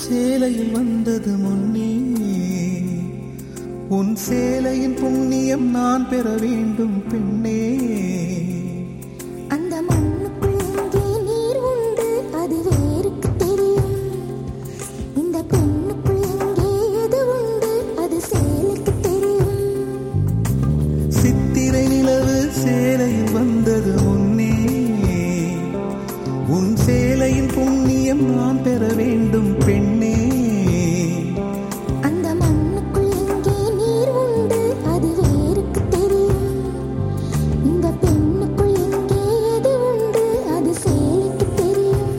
சேலையில் வந்தது முன்னே உன் சேலையின் புண்ணியம் நான் பெற வேண்டும் பெண்ணே அந்த மண்ணுக்குள் எங்கே நீர் உண்டு அது வேருக்கு தெரியும் இந்த பெண்ணுக்குள் எங்கே எது உண்டு அது சேலுக்கு தெரியும் சித்திரை நிலவு சேலையில் வந்தது முன்னே உன் சேலையின் புண்ணியம் நான் பெற வேண்டும் பெண்ணே அந்த மண்ணுக்குள் எங்கே நீர் உண்டு அது வேருக்கு தெரியும் இந்த பெண்ணுக்குள் எங்கே எது உண்டு அது சேலுக்கு தெரியும்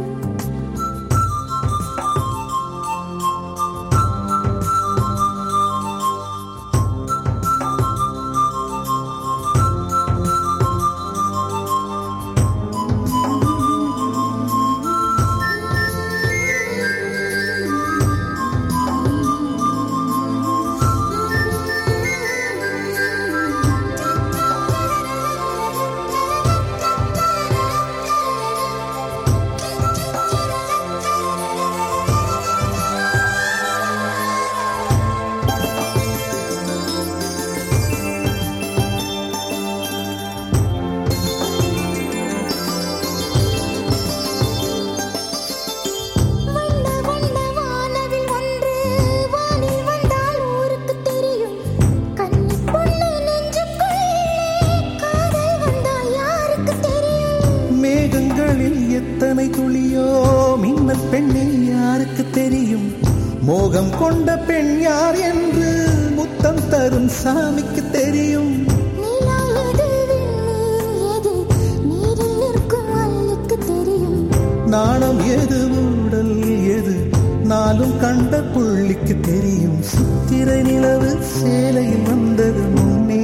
வண்ண வண்ண வானவில் ஒன்று வானில் வந்தால் ஊருக்கு தெரியும் கன்னி பொண்ணு நெஞ்சுக்குள்ளே காதல் வந்தால் யாருக்கு தெரியும் மேகங்களில் எத்தனை துளியோ மின்னல் பெண்ணில் யாருக்கு தெரியும் மோகம் கொண்ட பெண் யார் என்று முத்தம் தரும் சாமிக்கு தெரியும் நிலா எது விண்மீன் எது நீரில் நிற்கும் அல்லுக்கு தெரியும் நாணம் எது ஊடல் எது நாளும் கண்ட புள்ளிக்கு தெரியும் சித்திரை நிலவு சேலையில் வந்தது முன்னே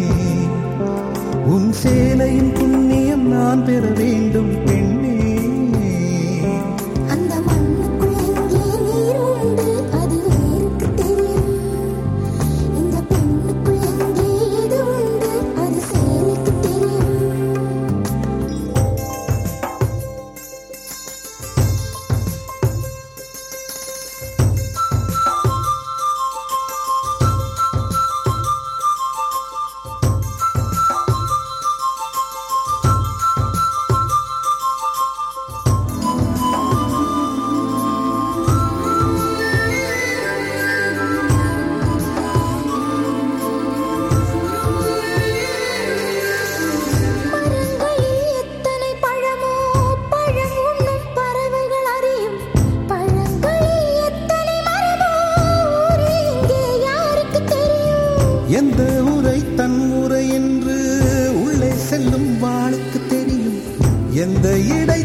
உன் சேலையின் புண்ணியம் நான் பெற வேண்டும் பெண்ணே அந்த மண்ணுக்குள் எங்கே நீர் உண்டு அது வேருக்கு தெரியும் இந்த பெண்ணுக்குள் எங்கே எது உண்டு அது சேலுக்கு தெரியும் மரங்களில் எத்தனை பழமோ பழம் உண்ணும் பறவைகள் அறியும் பழங்களில் எத்தனை மரமோ ஊரில் இங்கே யாருக்கு தெரியும் எந்த உரை தன் உரை என்று உள்ளே செல்லும் வாளுக்கு தெரியும் எந்த இடை